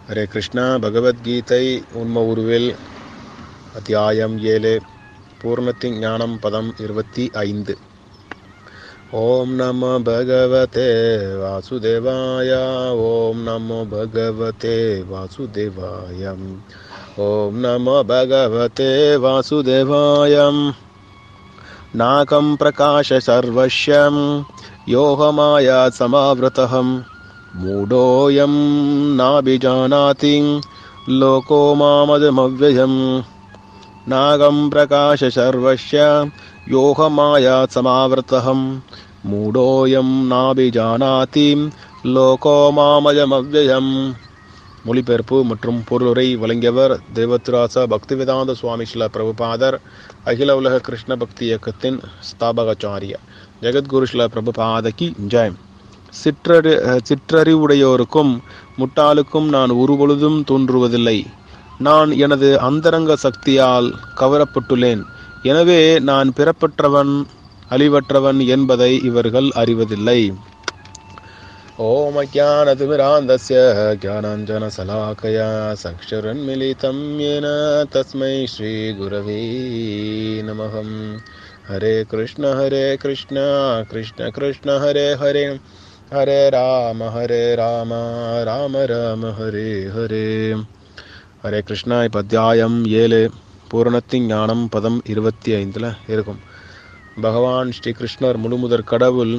ஹரே கிருஷ்ணா பகவத்கீதை உண்ம உருவில் அத்தியாயம் ஏழு பூர்ணத்தின் ஞானம் பதம் இருபத்தி ஐந்து ஓம் நம பகவதே வாசுதேவாய ஓம் நமோ பகவதே வாசுதேவாயம் ஓம் நமோ பகவதே வாசுதேவாயம் नाकं प्रकाश सर्वस्यं योगमायात् समावृतः मूढोऽयं नाभिजानाति लोको मामदमव्ययम् नागं प्रकाश सर्वस्य योगमायात् समावृतः मूढोऽयं नाभिजानाति லோகோ மாமயமவ்யயம் மொழிபெயர்ப்பு மற்றும் பொருளுரை வழங்கியவர் தேவத்ராச பக்திவேதாந்த சுவாமி ஸ்ரீல பிரபுபாதர் அகில உலக கிருஷ்ண பக்தி இயக்கத்தின் ஸ்தாபகாச்சாரிய ஜெகத்குரு ஸ்ரீல பிரபுபாதகி ஜெயம் சிற்றறி சிற்றறிவுடையோருக்கும் முட்டாளுக்கும் நான் ஒருபொழுதும் தோன்றுவதில்லை நான் எனது அந்தரங்க சக்தியால் கவரப்பட்டுள்ளேன் எனவே நான் பிறப்பற்றவன் அழிவற்றவன் என்பதை இவர்கள் அறிவதில்லை ॐ अज्ञानतिमिरान्धस्य ज्ञानाञ्जनशलाकया संक्षुरन्मिलितं येन तस्मै श्रीगुरवे नमः हरे कृष्ण हरे कृष्ण कृष्ण कृष्ण हरे हरे हरे राम हरे राम राम राम हरे हरे ஹரே கிருஷ்ணா இப்போ அத்தியாயம் ஏழு பூரணத்தின் ஞானம் பதம் இருபத்தி ஐந்தில் இருக்கும் பகவான் ஸ்ரீ கிருஷ்ணர் முழுமுதற் கடவுள்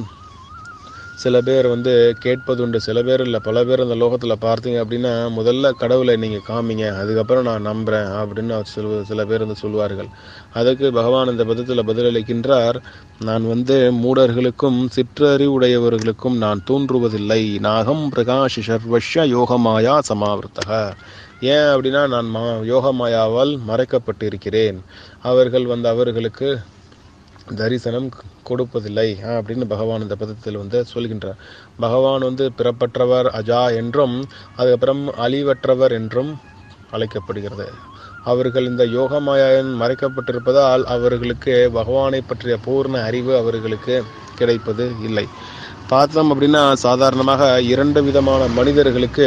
சில பேர் வந்து கேட்பதுண்டு சில பேர் இல்லை பல பேர் இந்த லோகத்தில் பார்த்தீங்க அப்படின்னா முதல்ல கடவுளை நீங்கள் காமிங்க அதுக்கப்புறம் நான் நம்புகிறேன் அப்படின்னு சொல்வ சில பேர் வந்து சொல்வார்கள் அதுக்கு பகவான் இந்த பதத்தில் பதிலளிக்கின்றார் நான் வந்து மூடர்களுக்கும் சிற்றறிவுடையவர்களுக்கும் நான் தோன்றுவதில்லை நாகம் பிரகாஷ் சர்வஷ யோகமாயா சமாவிருத்தக ஏன் அப்படின்னா நான் மா யோகமாயாவால் மறைக்கப்பட்டு இருக்கிறேன் அவர்கள் வந்து அவர்களுக்கு தரிசனம் கொடுப்பதில்லை அப்படின்னு பகவான் இந்த பதத்தில் வந்து சொல்கின்றார் பகவான் வந்து பிறப்பற்றவர் அஜா என்றும் அதுக்கப்புறம் அழிவற்றவர் என்றும் அழைக்கப்படுகிறது அவர்கள் இந்த யோகமாயன் மறைக்கப்பட்டிருப்பதால் அவர்களுக்கு பகவானை பற்றிய பூர்ண அறிவு அவர்களுக்கு கிடைப்பது இல்லை பார்த்தோம் அப்படின்னா சாதாரணமாக இரண்டு விதமான மனிதர்களுக்கு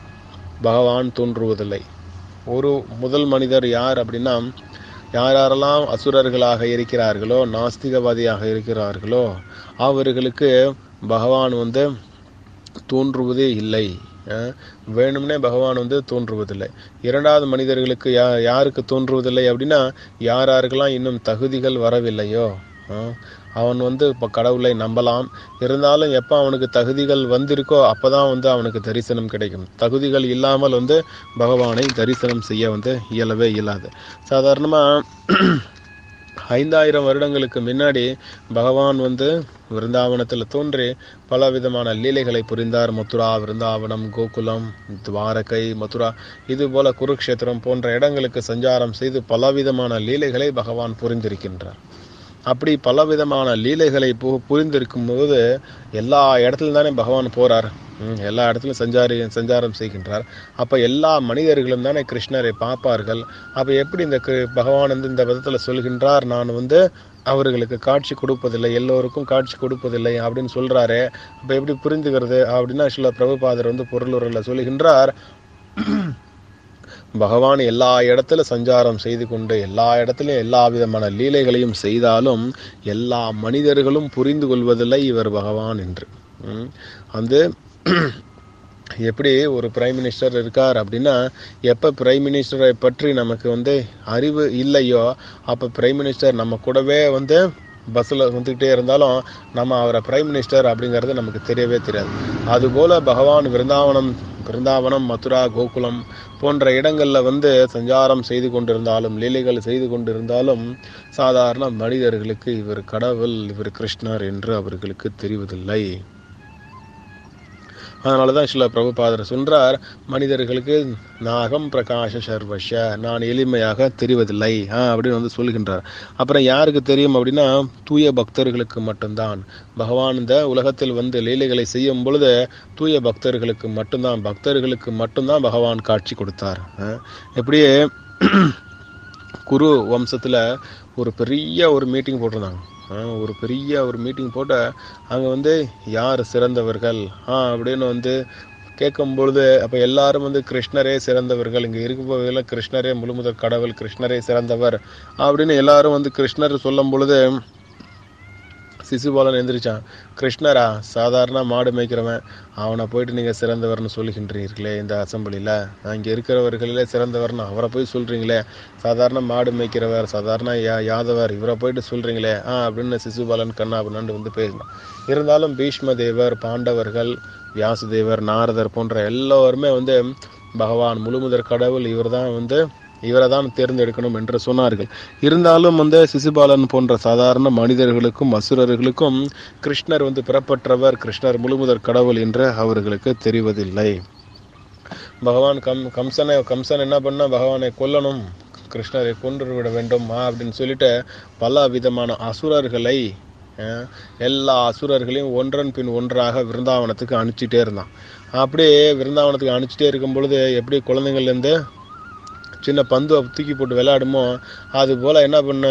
பகவான் தோன்றுவதில்லை ஒரு முதல் மனிதர் யார் அப்படின்னா யார் யாரெல்லாம் அசுரர்களாக இருக்கிறார்களோ நாஸ்திகவாதியாக இருக்கிறார்களோ அவர்களுக்கு பகவான் வந்து தோன்றுவதே இல்லை வேணும்னே பகவான் வந்து தோன்றுவதில்லை இரண்டாவது மனிதர்களுக்கு யா யாருக்கு தோன்றுவதில்லை அப்படின்னா யார் யாருக்கெல்லாம் இன்னும் தகுதிகள் வரவில்லையோ அவன் வந்து இப்போ கடவுளை நம்பலாம் இருந்தாலும் எப்போ அவனுக்கு தகுதிகள் வந்திருக்கோ அப்போ தான் வந்து அவனுக்கு தரிசனம் கிடைக்கும் தகுதிகள் இல்லாமல் வந்து பகவானை தரிசனம் செய்ய வந்து இயலவே இயலாது சாதாரணமாக ஐந்தாயிரம் வருடங்களுக்கு முன்னாடி பகவான் வந்து விருந்தாவனத்தில் தோன்றி பல விதமான லீலைகளை புரிந்தார் மதுரா விருந்தாவனம் கோகுலம் துவாரகை மதுரா இது போல குருக்ஷேத்திரம் போன்ற இடங்களுக்கு சஞ்சாரம் செய்து பலவிதமான லீலைகளை பகவான் புரிந்திருக்கின்றார் அப்படி பலவிதமான லீலைகளை பு புரிந்திருக்கும் போது எல்லா இடத்துலையும் தானே பகவான் போறார் எல்லா இடத்துலையும் சஞ்சாரி சஞ்சாரம் செய்கின்றார் அப்போ எல்லா மனிதர்களும் தானே கிருஷ்ணரை பார்ப்பார்கள் அப்போ எப்படி இந்த பகவான் வந்து இந்த விதத்தில் சொல்கின்றார் நான் வந்து அவர்களுக்கு காட்சி கொடுப்பதில்லை எல்லோருக்கும் காட்சி கொடுப்பதில்லை அப்படின்னு சொல்றாரு அப்போ எப்படி புரிந்துக்கிறது அப்படின்னா சில பிரபுபாதர் வந்து பொருளுரில் சொல்லுகின்றார் பகவான் எல்லா இடத்துல சஞ்சாரம் செய்து கொண்டு எல்லா இடத்துலையும் எல்லா விதமான லீலைகளையும் செய்தாலும் எல்லா மனிதர்களும் புரிந்து கொள்வதில்லை இவர் பகவான் என்று வந்து எப்படி ஒரு பிரைம் மினிஸ்டர் இருக்கார் அப்படின்னா எப்போ பிரைம் மினிஸ்டரை பற்றி நமக்கு வந்து அறிவு இல்லையோ அப்போ பிரைம் மினிஸ்டர் நம்ம கூடவே வந்து பஸ்ஸில் வந்துக்கிட்டே இருந்தாலும் நம்ம அவரை பிரைம் மினிஸ்டர் அப்படிங்கிறது நமக்கு தெரியவே தெரியாது அதுபோல் பகவான் விருந்தாவனம் பிருந்தாவனம் மதுரா கோகுலம் போன்ற இடங்களில் வந்து சஞ்சாரம் செய்து கொண்டிருந்தாலும் லீலைகள் செய்து கொண்டிருந்தாலும் சாதாரண மனிதர்களுக்கு இவர் கடவுள் இவர் கிருஷ்ணர் என்று அவர்களுக்கு தெரிவதில்லை அதனால தான் சில பிரபுபாதர் சொல்றார் மனிதர்களுக்கு நாகம் பிரகாஷ சர்வஷ நான் எளிமையாக தெரிவதில்லை அப்படின்னு வந்து சொல்கின்றார் அப்புறம் யாருக்கு தெரியும் அப்படின்னா தூய பக்தர்களுக்கு மட்டும்தான் பகவான் இந்த உலகத்தில் வந்து லீலைகளை செய்யும் பொழுது தூய பக்தர்களுக்கு மட்டும்தான் பக்தர்களுக்கு மட்டும்தான் பகவான் காட்சி கொடுத்தார் எப்படியே குரு வம்சத்தில் ஒரு பெரிய ஒரு மீட்டிங் போட்டிருந்தாங்க ஒரு பெரிய ஒரு மீட்டிங் போட்டு அங்கே வந்து யார் சிறந்தவர்கள் ஆ அப்படின்னு வந்து கேட்கும் பொழுது அப்போ எல்லாரும் வந்து கிருஷ்ணரே சிறந்தவர்கள் இங்கே இருப்பவர்கள் கிருஷ்ணரே முழுமுதற் கடவுள் கிருஷ்ணரே சிறந்தவர் அப்படின்னு எல்லாரும் வந்து கிருஷ்ணர் சொல்லும் பொழுது சிசுபாலன் எந்திரிச்சான் கிருஷ்ணரா சாதாரண மாடு மேய்க்கிறவன் அவனை போயிட்டு நீங்கள் சிறந்தவர்னு சொல்லுகின்றீர்களே இந்த அசம்பிளியில் இங்கே இருக்கிறவர்களிலே சிறந்தவர்னு அவரை போய் சொல்கிறீங்களே சாதாரண மாடு மேய்க்கிறவர் சாதாரண யா யாதவர் இவரை போயிட்டு சொல்கிறீங்களே ஆ அப்படின்னு சிசுபாலன் கண்ணா அப்படின்னு வந்து பேசினான் இருந்தாலும் பீஷ்ம தேவர் பாண்டவர்கள் வியாசதேவர் நாரதர் போன்ற எல்லோருமே வந்து பகவான் முழுமுதற் கடவுள் இவர் தான் வந்து இவரை தான் தேர்ந்தெடுக்கணும் என்று சொன்னார்கள் இருந்தாலும் வந்து சிசுபாலன் போன்ற சாதாரண மனிதர்களுக்கும் அசுரர்களுக்கும் கிருஷ்ணர் வந்து பிறப்பற்றவர் கிருஷ்ணர் முழுமுதற் கடவுள் என்று அவர்களுக்கு தெரிவதில்லை பகவான் கம் கம்சனை கம்சன் என்ன பண்ணா பகவானை கொல்லணும் கிருஷ்ணரை கொன்று விட வேண்டும் அப்படின்னு சொல்லிட்டு பல விதமான அசுரர்களை அஹ், எல்லா அசுரர்களையும் ஒன்றன் பின் ஒன்றாக விருந்தாவனத்துக்கு அனுப்பிச்சிட்டே இருந்தான் அப்படியே விருந்தாவனத்துக்கு அனுப்பிச்சிட்டே இருக்கும் பொழுது எப்படி குழந்தைங்கள்லேருந்து சின்ன பந்து தூக்கி போட்டு விளையாடுமோ அது போல் என்ன பண்ண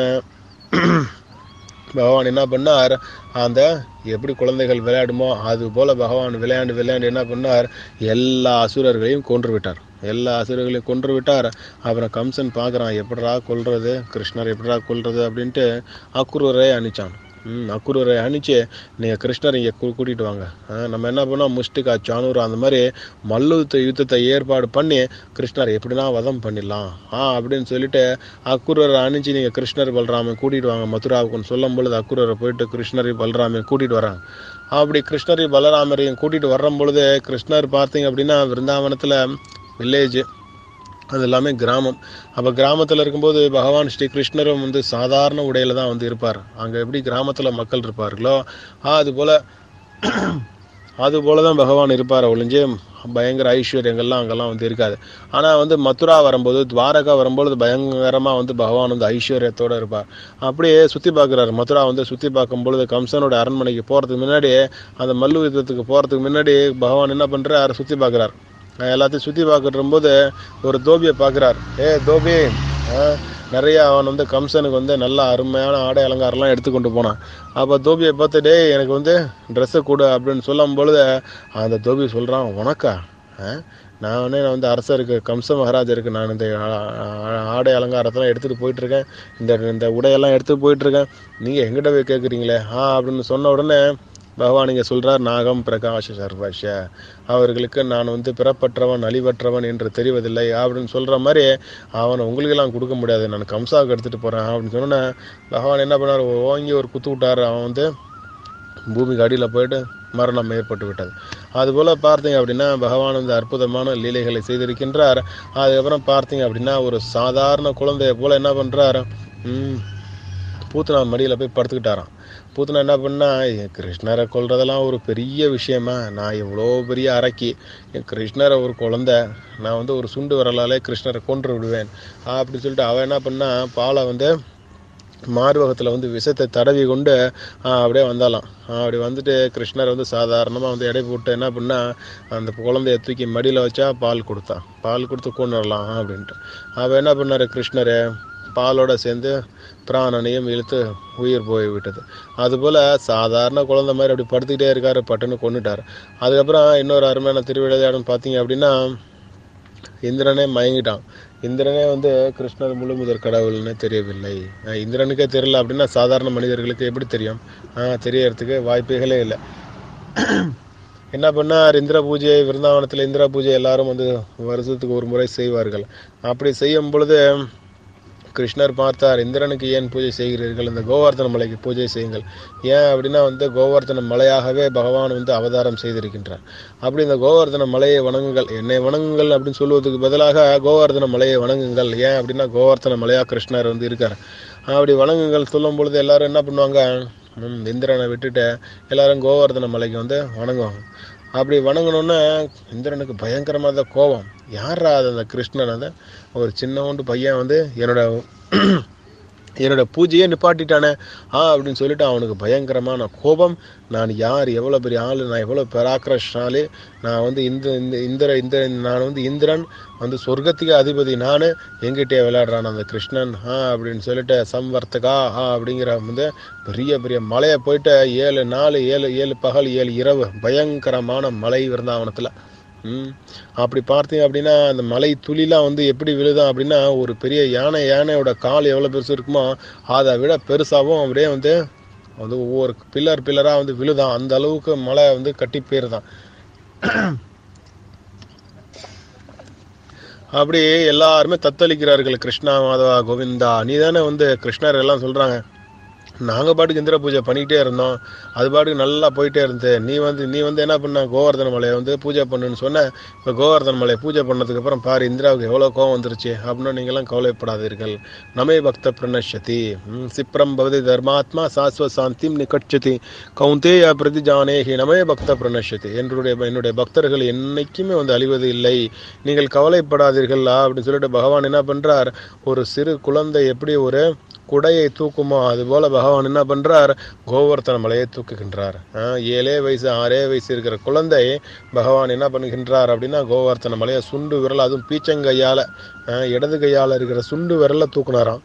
பகவான் என்ன பண்ணார் அந்த எப்படி குழந்தைகள் விளையாடுமோ அது போல பகவான் விளையாண்டு விளையாண்டு என்ன பண்ணார் எல்லா அசுரர்களையும் கொன்று விட்டார் எல்லா அசுரர்களையும் கொன்று விட்டார் அப்புறம் கம்சன் பார்க்குறான் எப்படிடா கொல்றது கிருஷ்ணர் எப்படிடா கொல்றது அப்படின்ட்டு அக்குரரை அனுப்பிச்சான் ம் அக்குரரை அனுப்பிச்சு நீங்கள் கிருஷ்ணர் இங்கே கூ கூட்டிகிட்டு வாங்க ஆ, நம்ம என்ன பண்ணோம் முஷ்டிகா சானூர் அந்த மாதிரி மல்லுத்த யுத்தத்தை ஏற்பாடு பண்ணி கிருஷ்ணர் எப்படினா வதம் பண்ணிடலாம் ஆ அப்படின்னு சொல்லிட்டு அக்குரரை அனுப்பிச்சு நீங்கள் கிருஷ்ணர் பலராமன் கூட்டிகிட்டு வாங்க மதுராவுக்குன்னு சொல்லும் பொழுது அக்குரரை போயிட்டு கிருஷ்ணரை பலராமன் கூட்டிகிட்டு வராங்க அப்படி கிருஷ்ணரை பலராமரையும் கூட்டிகிட்டு வரும் பொழுது கிருஷ்ணர் பார்த்தீங்க அப்படின்னா விருந்தாவனத்தில் வில்லேஜ் அது எல்லாமே கிராமம் அப்போ கிராமத்தில் இருக்கும்போது பகவான் ஸ்ரீ கிருஷ்ணரும் வந்து சாதாரண உடையில தான் வந்து இருப்பார் அங்கே எப்படி கிராமத்தில் மக்கள் இருப்பார்களோ அது போல் அது போல தான் பகவான் இருப்பார் ஒழிஞ்சு பயங்கர ஐஸ்வர்யங்கள்லாம் அங்கெல்லாம் வந்து இருக்காது ஆனால் வந்து மதுரா வரும்போது துவாரகா வரும்போது பயங்கரமாக வந்து பகவான் வந்து ஐஸ்வர்யத்தோடு இருப்பார் அப்படியே சுற்றி பார்க்குறாரு மதுரா வந்து சுற்றி பார்க்கும் பொழுது கம்சனோட அரண்மனைக்கு போகிறதுக்கு முன்னாடி அந்த மல்லு யுத்தத்துக்கு போகிறதுக்கு முன்னாடி பகவான் என்ன பண்ணுறாரு சுற்றி பார்க்குறாரு எல்லாத்தையும் சுற்றி பார்க்கிற போது ஒரு தோபியை பார்க்குறார் ஏ தோபி ஆ, நிறைய அவன் வந்து கம்சனுக்கு வந்து நல்ல அருமையான ஆடை அலங்காரம்லாம் எடுத்து கொண்டு போனான் அப்போ தோபியை பார்த்து டேய் எனக்கு வந்து ட்ரெஸ்ஸை கொடு அப்படின்னு சொல்லும் பொழுது அந்த தோபி சொல்கிறான் உனக்கா ஆ? நானே நான் வந்து அரசருக்கு கம்ச மகாராஜருக்கு நான் இந்த ஆ- ஆ- ஆடை அலங்காரத்தெல்லாம் எடுத்துகிட்டு போயிட்டுருக்கேன் இந்த இந்த உடையெல்லாம் எடுத்து போயிட்டுருக்கேன் நீங்கள் எங்கிட்ட போய் கேட்குறீங்களே ஆ அப்படின்னு சொன்ன உடனே பகவான் இங்கே சொல்கிறார் நாகம் பிரகாஷ சர்வஷ அவர்களுக்கு நான் வந்து பிறப்பற்றவன் அழிவற்றவன் என்று தெரிவதில்லை அப்படின்னு சொல்கிற மாதிரி அவனை உங்களுக்கெல்லாம் கொடுக்க முடியாது நான் கம்சாவுக்கு எடுத்துகிட்டு போகிறேன் அப்படின்னு சொன்னோன்னே பகவான் என்ன பண்ணார் ஓங்கி ஒரு குத்து விட்டார் அவன் வந்து பூமிக்கு அடியில் போயிட்டு மரணம் ஏற்பட்டு விட்டது அதுபோல் பார்த்தீங்க அப்படின்னா பகவான் வந்து அற்புதமான லீலைகளை செய்திருக்கின்றார் அதுக்கப்புறம் பார்த்தீங்க அப்படின்னா ஒரு சாதாரண குழந்தைய போல் என்ன பண்ணுறார் பூத்தனா மடியில் போய் படுத்துக்கிட்டாராம் பூத்தனா என்ன பண்ணா என் கிருஷ்ணரை கொல்றதெல்லாம் ஒரு பெரிய விஷயமா நான் எவ்வளோ பெரிய அரக்கி என் கிருஷ்ணரை ஒரு குழந்தை நான் வந்து ஒரு சுண்டு வரலாலே கிருஷ்ணரை கொன்று விடுவேன் அப்படி சொல்லிட்டு அவன் என்ன பண்ணா பாலை வந்து மார்பகத்தில் வந்து விஷத்தை தடவி கொண்டு ஆ, அப்படியே வந்தாலாம் ஆ, அப்படி வந்துட்டு கிருஷ்ணர் வந்து சாதாரணமாக வந்து எடை போட்டு என்ன பண்ணா அந்த குழந்தைய தூக்கி மடியில் வச்சா பால் கொடுத்தான் பால் கொடுத்து கொண்டு வரலாம் அப்படின்ட்டு அவன் என்ன பண்ணார் கிருஷ்ணர் பாலோட சேர்ந்து பிராணனையும் இழுத்து உயிர் போய் விட்டது அதுபோல் சாதாரண குழந்தை மாதிரி அப்படி படுத்துக்கிட்டே இருக்காரு பட்டுன்னு கொண்டுட்டார் அதுக்கப்புறம் இன்னொரு அருமையான திருவிளையாடல் பார்த்தீங்க அப்படின்னா இந்திரனே மயங்கிட்டான் இந்திரனே வந்து கிருஷ்ணர் முழு முதற் கடவுள்னு தெரியவில்லை அஹ் இந்திரனுக்கே தெரியல அப்படின்னா சாதாரண மனிதர்களுக்கு எப்படி தெரியும் ஆஹ் தெரியறதுக்கு வாய்ப்புகளே இல்லை என்ன பண்ணார் இந்திர பூஜை விருந்தாவனத்தில் இந்திர பூஜை எல்லாரும் வந்து வருஷத்துக்கு ஒரு முறை செய்வார்கள் அப்படி செய்யும் பொழுது கிருஷ்ணர் பார்த்தார் இந்திரனுக்கு ஏன் பூஜை செய்கிறீர்கள் இந்த கோவர்த்தன மலைக்கு பூஜை செய்யுங்கள் ஏன் அப்படின்னா வந்து கோவர்த்தன மலையாகவே பகவான் வந்து அவதாரம் செய்திருக்கின்றார் அப்படி இந்த கோவர்த்தன மலையை வணங்குங்கள் என்னை வணங்குங்கள் அப்படின்னு சொல்லுவதுக்கு பதிலாக கோவர்த்தன மலையை வணங்குங்கள் ஏன் அப்படின்னா கோவர்த்தன மலையா கிருஷ்ணர் வந்து இருக்கார் அப்படி வணங்குங்கள் சொல்லும் பொழுது எல்லாரும் என்ன பண்ணுவாங்க ம், இந்திரனை விட்டுட்டு எல்லாரும் கோவர்த்தன மலைக்கு வந்து வணங்குவாங்க அப்படி வணங்கினோன்னே இந்திரனுக்கு பயங்கரமாக கோபம் யாரா அது அந்த கிருஷ்ணன் அந்த ஒரு சின்னோண்டு பையன் வந்து என்னோட என்னோட பூஜையே நிப்பாட்டிட்டானே ஆ அப்படின்னு சொல்லிட்டு அவனுக்கு பயங்கரமான கோபம் நான் யார் எவ்வளோ பெரிய ஆள் நான் எவ்வளோ பராக்கிரஷாலி நான் வந்து இந்த இந்த இந்திர இந்த நான் வந்து இந்திரன் வந்து சொர்க்கத்துக்கு அதிபதி நான் எங்கிட்டே விளையாடுறான் அந்த கிருஷ்ணன் ஆ அப்படின்னு சொல்லிட்டு சம்வர்த்தகா ஆ அப்படிங்கிற வந்து பெரிய பெரிய மலையை போயிட்டு ஏழு நாலு ஏழு ஏழு பகல் ஏழு இரவு பயங்கரமான மலை விருந்தாவனத்தில் ம் அப்படி பார்த்தீங்க அப்படின்னா அந்த மலை துளிலாம் வந்து எப்படி விழுதான் அப்படின்னா ஒரு பெரிய யானை யானையோட கால் எவ்வளோ பெருசு இருக்குமோ அதை விட பெருசாகவும் அப்படியே வந்து வந்து ஒவ்வொரு பில்லர் பில்லராக வந்து விழுதான் அந்த அளவுக்கு மலை வந்து கட்டி போயிருதான் அப்படி எல்லாருமே தத்தளிக்கிறார்கள் கிருஷ்ணா மாதவா கோவிந்தா நீ தானே வந்து கிருஷ்ணர் எல்லாம் சொல்றாங்க நாங்க பாட்டுக்கு இந்திர பூஜை பண்ணிக்கிட்டே இருந்தோம் அது பாட்டுக்கு நல்லா போயிட்டே இருந்து நீ வந்து நீ வந்து என்ன பண்ண கோவர்தன மலையை வந்து பூஜை பண்ணுன்னு சொன்ன இப்போ கோவர்தன மலையை பூஜை பண்ணதுக்கு அப்புறம் பாரு இந்திராவுக்கு எவ்வளோ கோவம் வந்துருச்சு அப்படின்னு நீங்களாம் கவலைப்படாதீர்கள் நமே பக்த பிரணஷதி ம், சிப்ரம் பவதி தர்மாத்மா சாஸ்வ சாந்திம் நிகட்சதி கௌந்தேய பிரதி ஜானேகி நமே பக்த பிரணஷதி என்னுடைய என்னுடைய பக்தர்கள் என்னைக்குமே வந்து அழிவது இல்லை நீங்கள் கவலைப்படாதீர்கள் அப்படின்னு சொல்லிட்டு பகவான் என்ன பண்றார் ஒரு சிறு குழந்தை எப்படி ஒரு குடையை தூக்குமோ அதுபோல பகவான் என்ன பண்றார் கோவர்த்தன மலையை தூக்குகின்றார் ஆஹ் ஏழே வயசு ஆறே வயசு இருக்கிற குழந்தை பகவான் என்ன பண்ணுகின்றார் அப்படின்னா கோவர்த்தன மலையை சுண்டு விரல் அதுவும் பீச்சங்கையால ஆஹ் இடது கையால இருக்கிற சுண்டு விரல்ல தூக்குனாராம்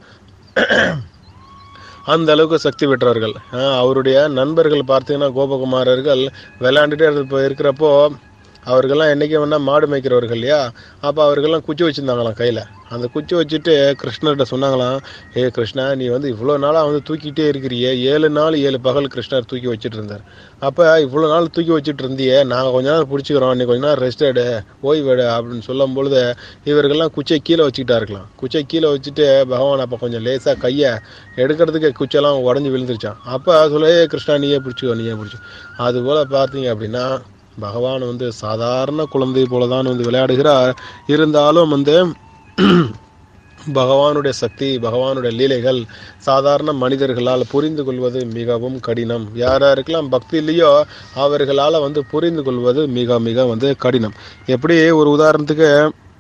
அந்த அளவுக்கு சக்தி பெற்றவர்கள் ஆஹ் அவருடைய நண்பர்கள் பார்த்தீங்கன்னா கோபகுமாரர்கள் விளையாண்டுட்டே இருப்ப- இருக்கிறப்போ அவர்கள்லாம் என்னைக்கு வேணா மாடு மேய்க்கிறவர்கள் இல்லையா அப்போ அவர்கள்லாம் குச்சி வச்சுருந்தாங்களாம் கையில் அந்த குச்சி வச்சுட்டு கிருஷ்ணர்கிட்ட சொன்னாங்களாம் ஏ கிருஷ்ணா நீ வந்து இவ்வளோ நாளாக வந்து தூக்கிட்டே இருக்கிறியே ஏழு நாள் ஏழு பகல் கிருஷ்ணர் தூக்கி வச்சுட்டு இருந்தார் அப்போ இவ்வளோ நாள் தூக்கி வச்சுட்டு இருந்தியே நாங்கள் கொஞ்ச நாள் பிடிச்சிக்கிறோம் நீ கொஞ்ச நாள் ரெஸ்ட் எடு ஓய்வெடு அப்படின்னு சொல்லும் பொழுது இவர்கள்லாம் குச்சியை கீழே வச்சுக்கிட்டாருக்கலாம் குச்சியை கீழே வச்சுட்டு பகவான் அப்போ கொஞ்சம் லேசாக கையை எடுக்கிறதுக்கு குச்செல்லாம் உடஞ்சி விழுந்துருச்சான் அப்போ சொல்ல "ஏய் கிருஷ்ணா நீயே பிடிச்சிக்கோ நீயே பிடிச்சி அதுபோல் பார்த்தீங்க அப்படின்னா பகவான் வந்து சாதாரண குழந்தை போல தான் வந்து விளையாடுகிறார் இருந்தாலும் வந்து பகவானுடைய சக்தி பகவானுடைய லீலைகள் சாதாரண மனிதர்களால் புரிந்து கொள்வது மிகவும் கடினம் யார் யாருக்கெல்லாம் பக்தி இல்லையோ அவர்களால் வந்து புரிந்து கொள்வது மிக மிக வந்து கடினம் எப்படி ஒரு உதாரணத்துக்கு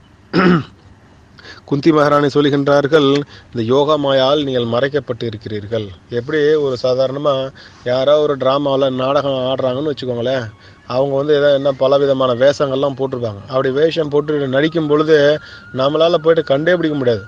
குந்தி மகாராணி சொல்லுகின்றார்கள் இந்த யோகா மாயால் நீங்கள் மறைக்கப்பட்டு இருக்கிறீர்கள் எப்படி ஒரு சாதாரணமாக யாரோ ஒரு ட்ராமாவில் நாடகம் ஆடுறாங்கன்னு வச்சுக்கோங்களேன் அவங்க வந்து ஏதோ என்ன பல விதமான வேஷங்கள்லாம் போட்டிருப்பாங்க அப்படி வேஷம் போட்டு நடிக்கும் பொழுது நம்மளால் போயிட்டு கண்டே பிடிக்க முடியாது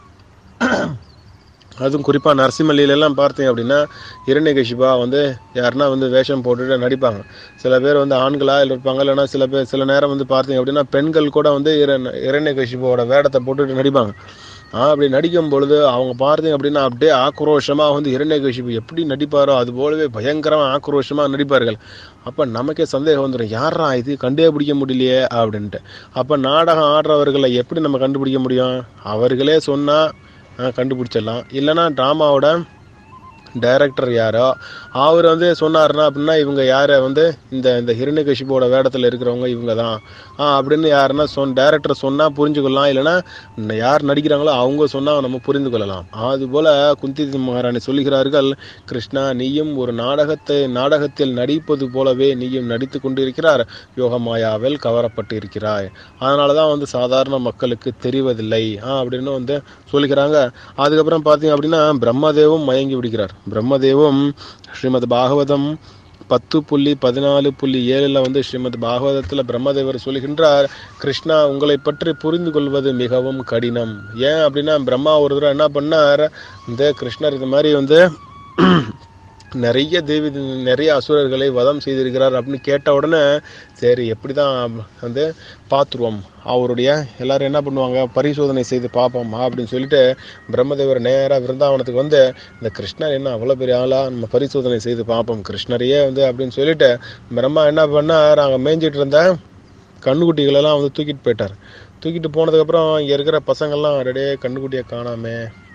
அதுவும் குறிப்பாக நரசிம்மல்லியிலெல்லாம் பார்த்தீங்க அப்படின்னா இரண்யகசிபா வந்து யாருன்னா வந்து வேஷம் போட்டுட்டு நடிப்பாங்க சில பேர் வந்து ஆண்களாக இருப்பாங்க இல்லைன்னா சில பேர் சில நேரம் வந்து பார்த்தீங்க அப்படின்னா பெண்கள் கூட வந்து இரண் இரண்யகசிபுவோட வேடத்தை போட்டுட்டு நடிப்பாங்க ஆ, அப்படி நடிக்கும் பொழுது அவங்க பார்த்தீங்க அப்படின்னா அப்படியே ஆக்ரோஷமாக வந்து இரண்யகசிபு எப்படி நடிப்பாரோ அது போலவே பயங்கரமாக ஆக்ரோஷமாக நடிப்பார்கள் அப்போ நமக்கே சந்தேகம் வந்துடும் யாரா இது கண்டே பிடிக்க முடியலையே அப்படின்ட்டு அப்போ நாடகம் ஆடுறவர்களை எப்படி நம்ம கண்டுபிடிக்க முடியும் அவர்களே சொன்னால் கண்டுபிடிச்சிடலாம் இல்லைன்னா ட்ராமாவோட டைரக்டர் யாரோ அவர் வந்து சொன்னாருன்னா அப்படின்னா இவங்க யாரை வந்து இந்த இந்த ஹிரண்யகசிபோட வேடத்தில் இருக்கிறவங்க இவங்க தான் ஆ அப்படின்னு யாருன்னா சொன் டைரக்டர் சொன்னால் புரிஞ்சுக்கொள்ளலாம் இல்லைன்னா இந்த யார் நடிக்கிறாங்களோ அவங்க சொன்னால் நம்ம புரிந்து கொள்ளலாம் அதுபோல் குந்தி மகாராணி சொல்லுகிறார்கள் கிருஷ்ணா நீயும் ஒரு நாடகத்தை நாடகத்தில் நடிப்பது போலவே நீயும் நடித்து கொண்டிருக்கிறார் யோகமாயாவில் கவரப்பட்டு இருக்கிறாய் அதனால தான் வந்து சாதாரண மக்களுக்கு தெரிவதில்லை ஆ அப்படின்னு வந்து சொல்லிக்கிறாங்க அதுக்கப்புறம் பார்த்தீங்க அப்படின்னா பிரம்மதேவும் மயங்கி விடுகிறார் பிரம்மதேவும் ஸ்ரீமத் பாகவதம் பத்து புள்ளி பதினாலு புள்ளி ஏழில் வந்து ஸ்ரீமத் பாகவதத்தில் பிரம்மதேவர் சொல்கின்றார் கிருஷ்ணா உங்களை பற்றி புரிந்து கொள்வது மிகவும் கடினம் ஏன் அப்படின்னா பிரம்மா ஒரு தடவை என்ன பண்ணார் இந்த கிருஷ்ணர் இது மாதிரி வந்து நிறைய தேவி நிறைய அசுரர்களை வதம் செய்திருக்கிறார் அப்படின்னு கேட்ட உடனே சரி எப்படி தான் வந்து பார்த்துருவோம் அவருடைய எல்லாரும் என்ன பண்ணுவாங்க பரிசோதனை செய்து பார்ப்போம் அப்படின்னு சொல்லிட்டு பிரம்மதேவர் நேராக விருந்தாவனத்துக்கு வந்து இந்த கிருஷ்ணர் என்ன அவ்வளோ பெரிய ஆளா நம்ம பரிசோதனை செய்து பார்ப்போம் கிருஷ்ணரையே வந்து அப்படின்னு சொல்லிட்டு பிரம்மா என்ன பண்ணார் அங்கே மேய்ஞ்சிட்டு இருந்த கண்ணுக்குட்டிகளெல்லாம் வந்து தூக்கிட்டு போயிட்டார் தூக்கிட்டு போனதுக்கப்புறம் இங்கே இருக்கிற பசங்கள்லாம் ரெடியே கண்ணுக்குட்டியை காணாமே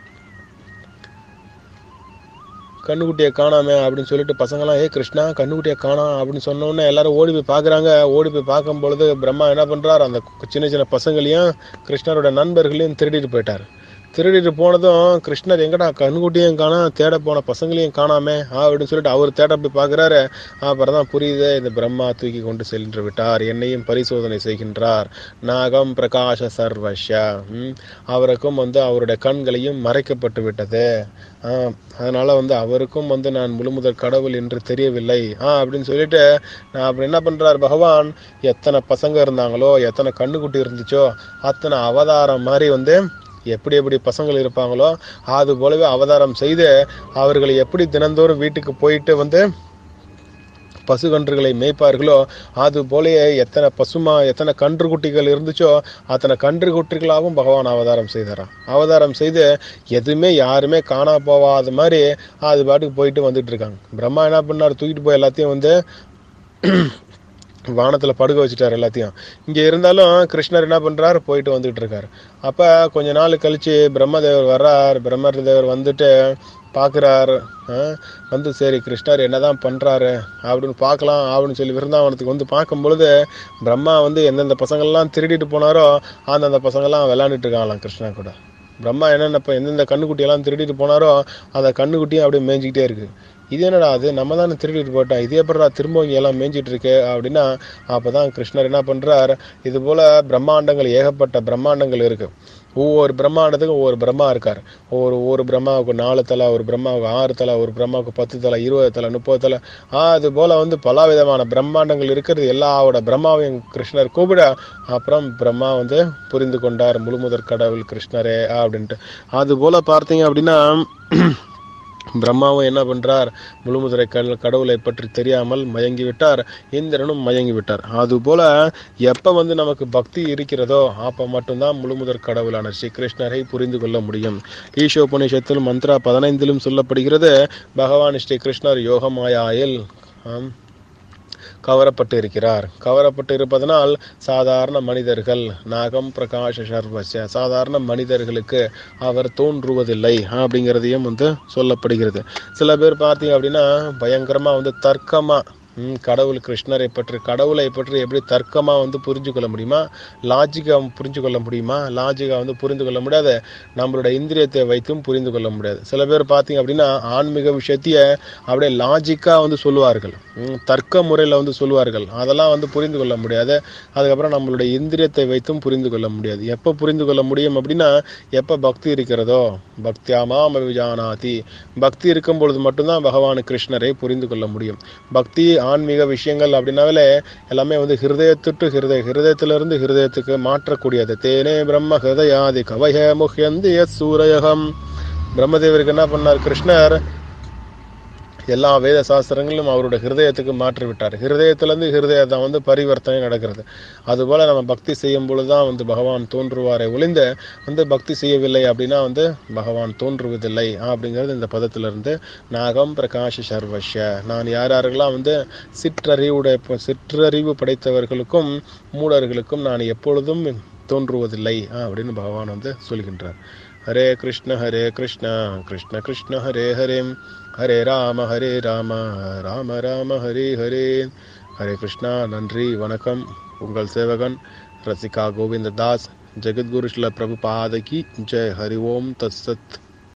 கண்ணுக்குட்டியை காணாமே அப்படின்னு சொல்லிட்டு பசங்களாம் ஏ கிருஷ்ணா கண்ணுக்குட்டியை காணாம் அப்படின்னு சொன்ன உடனே எல்லாரும் ஓடி போய் பார்க்குறாங்க ஓடி போய் பார்க்கும் பொழுது பிரம்மா என்ன பண்ணுறார் அந்த சின்ன சின்ன பசங்களையும் கிருஷ்ணரோட நண்பர்களையும் திருடிட்டு போயிட்டார் திருடிட்டு போனதும் கிருஷ்ணர் எங்கடா கண்ணுக்குட்டியும் காணா தேட போன பசங்களையும் காணாமே ஆ அப்படின்னு சொல்லிட்டு அவர் தேட போய் பார்க்குறாரு அப்புறம் தான் புரியுது இந்த பிரம்மா தூக்கி கொண்டு சென்று விட்டார் என்னையும் பரிசோதனை செய்கின்றார் நாகம் பிரகாஷ சர்வஷ ம், அவருக்கும் வந்து அவருடைய கண்களையும் மறைக்கப்பட்டு விட்டது ஆ, அதனால வந்து அவருக்கும் வந்து நான் முழுமுதல் கடவுள் என்று தெரியவில்லை ஆ அப்படின்னு சொல்லிட்டு நான் அப்புறம் என்ன பண்றார் பகவான் எத்தனை பசங்க இருந்தாங்களோ எத்தனை கண்ணுக்குட்டி இருந்துச்சோ அத்தனை அவதாரம் மாதிரி வந்து எப்படி எப்படி பசங்கள் இருப்பாங்களோ அது போலவே அவதாரம் செய்து அவர்களை எப்படி தினந்தோறும் வீட்டுக்கு போயிட்டு வந்து பசு கன்றுகளை மேய்ப்பார்களோ அது போலயே எத்தனை பசுமா எத்தனை கன்று குட்டிகள் இருந்துச்சோ அத்தனை கன்று குட்டிகளாகவும் பகவான் அவதாரம் செய்தாராம் அவதாரம் செய்து எதுவுமே யாருமே காணா போகாத மாதிரி அது பாட்டுக்கு போயிட்டு வந்துட்டு இருக்காங்க பிரம்மா என்ன பண்ணார் தூக்கிட்டு போய் எல்லாத்தையும் வந்து வானத்துல படுக்க வச்சுட்டார் எல்லாத்தையும் இங்க இருந்தாலும் கிருஷ்ணர் என்ன பண்றாரு போயிட்டு வந்துட்டு இருக்காரு அப்ப கொஞ்ச நாள் கழிச்சு பிரம்மதேவர் வர்றார் பிரம்மதேவர் வந்துட்டு பார்க்குறாரு வந்து சரி கிருஷ்ணர் என்னதான் பண்றாரு அப்படின்னு பார்க்கலாம் அப்படின்னு சொல்லி விருந்தாவனத்துக்கு வந்து பார்க்கும் பொழுது பிரம்மா வந்து எந்தெந்த பசங்கள்லாம் திருடிட்டு போனாரோ அந்தந்த பசங்கள்லாம் விளையாண்டுட்டு இருக்காங்களாம் கிருஷ்ணா கூட பிரம்மா என்னென்ன இப்போ எந்தெந்த கண்ணுக்குட்டியெல்லாம் திருடிட்டு போனாரோ அந்த கண்ணுக்குட்டியும் அப்படியே மேய்ஞ்சிக்கிட்டே இருக்கு இது என்னடா அது நம்ம தானே திருடிட்டு போட்டோம் இது எப்படா திரும்ப இங்கே எல்லாம் மேய்ஞ்சிட்டு இருக்கு அப்படின்னா அப்பதான் கிருஷ்ணர் என்ன பண்றார் இது போல பிரம்மாண்டங்கள் ஏகப்பட்ட பிரம்மாண்டங்கள் இருக்கு ஒவ்வொரு பிரம்மாண்டத்துக்கும் ஒவ்வொரு பிரம்மா இருக்கார் ஒவ்வொரு ஒவ்வொரு பிரம்மாவுக்கு நாலு தலை ஒரு பிரம்மாவுக்கு ஆறு தலை ஒரு பிரம்மாவுக்கு பத்து தலை இருபது தலை முப்பது தலை அது போல வந்து பல விதமான பிரம்மாண்டங்கள் இருக்கிறது எல்லாவோட பிரம்மாவையும் கிருஷ்ணர் கூப்பிட அப்புறம் பிரம்மா வந்து புரிந்து கொண்டார் முழுமுதற் கடவுள் கிருஷ்ணரே அப்படின்ட்டு அது போல பார்த்தீங்க அப்படின்னா பிரம்மாவும் என்ன பண்றார் முழுமுதரை கல் கடவுளை பற்றி தெரியாமல் மயங்கி விட்டார் இந்திரனும் மயங்கி விட்டார் அதுபோல எப்ப வந்து நமக்கு பக்தி இருக்கிறதோ அப்ப மட்டும்தான் முழுமுதற் கடவுளான ஸ்ரீ கிருஷ்ணரை புரிந்து கொள்ள முடியும் ஈஷோபனிஷத்தில் மந்த்ரா பதினைந்திலும் சொல்லப்படுகிறது பகவான் ஸ்ரீ கிருஷ்ணர் யோகமாயாயில் ஆம், கவரப்பட்டு இருக்கிறார் கவரப்பட்டு இருப்பதனால் சாதாரண மனிதர்கள் நாகம் பிரகாஷ சர்வச சாதாரண மனிதர்களுக்கு அவர் தோன்றுவதில்லை அப்படிங்கிறதையும் வந்து சொல்லப்படுகிறது சில பேர் பார்த்தீங்க அப்படின்னா பயங்கரமா வந்து தர்க்கமா ம், கடவுள் கிருஷ்ணரை பற்றி கடவுளை பற்றி எப்படி தர்க்கமா வந்து புரிஞ்சு கொள்ள முடியுமா லாஜிக்கா புரிஞ்சு கொள்ள முடியுமா லாஜிக்கா வந்து புரிந்து கொள்ள முடியாது நம்மளோட இந்திரியத்தை வைத்தும் புரிந்து கொள்ள முடியாது சில பேர் பார்த்தீங்க அப்படின்னா ஆன்மீக விஷயத்தைய அப்படியே லாஜிக்கா வந்து சொல்லுவார்கள் ம், தர்க்க முறையில் வந்து சொல்லுவார்கள் அதெல்லாம் வந்து புரிந்து கொள்ள முடியாது அதுக்கப்புறம் நம்மளுடைய இந்திரியத்தை வைத்தும் புரிந்து கொள்ள முடியாது எப்போ புரிந்து கொள்ள முடியும் அப்படின்னா எப்போ பக்தி இருக்கிறதோ பக்தியாமாம் விஜானாதி பக்தி இருக்கும் பொழுது மட்டும்தான் பகவான் கிருஷ்ணரை புரிந்து கொள்ள முடியும் பக்தி ஆன்மீக விஷயங்கள் அப்படின்னாவே எல்லாமே வந்து ஹிருதயத்துட்டு ஹிருதய ஹிருதயத்திலிருந்து ஹிருதயத்துக்கு மாற்றக்கூடியது தேனே பிரம்ம ஹிருதயாதி கவய முஹ்யந்தி யத் சூரயகம் பிரம்மதேவருக்கு என்ன பண்ணார் கிருஷ்ணர் எல்லா வேத சாஸ்திரங்களும் அவரோட ஹிருதயத்துக்கு மாற்றி விட்டார் ஹிருதயத்திலேருந்து ஹிருதயத்தை வந்து பரிவர்த்தனை நடக்கிறது அதுபோல நம்ம பக்தி செய்யும் பொழுதுதான் வந்து பகவான் தோன்றுவாரை ஒளிந்த வந்து பக்தி செய்யவில்லை அப்படின்னா வந்து பகவான் தோன்றுவதில்லை அப்படிங்கிறது இந்த பதத்திலிருந்து நாகம் பிரகாஷ் சர்வஷ்ய நான் யார் யாரெல்லாம் வந்து சிற்றறிவுடைய சிற்றறிவு படைத்தவர்களுக்கும் மூடர்களுக்கும் நான் எப்பொழுதும் தோன்றுவதில்லை அப்படின்னு பகவான் வந்து சொல்கின்றார் ஹரே கிருஷ்ண ஹரே கிருஷ்ண கிருஷ்ண கிருஷ்ண ஹரே ஹரே ஹரே ராம ஹரே ராம ராம ராம ஹரே ஹரே ஹரே கிருஷ்ணா நன்றி வணக்கம் உங்கள் சேவகன் ரசிகா கோவிந்த தாஸ் ஜெகத்குரு ஸ்ல பிரபுபாதகி ஜெய் ஹரி ஓம் தத் சத்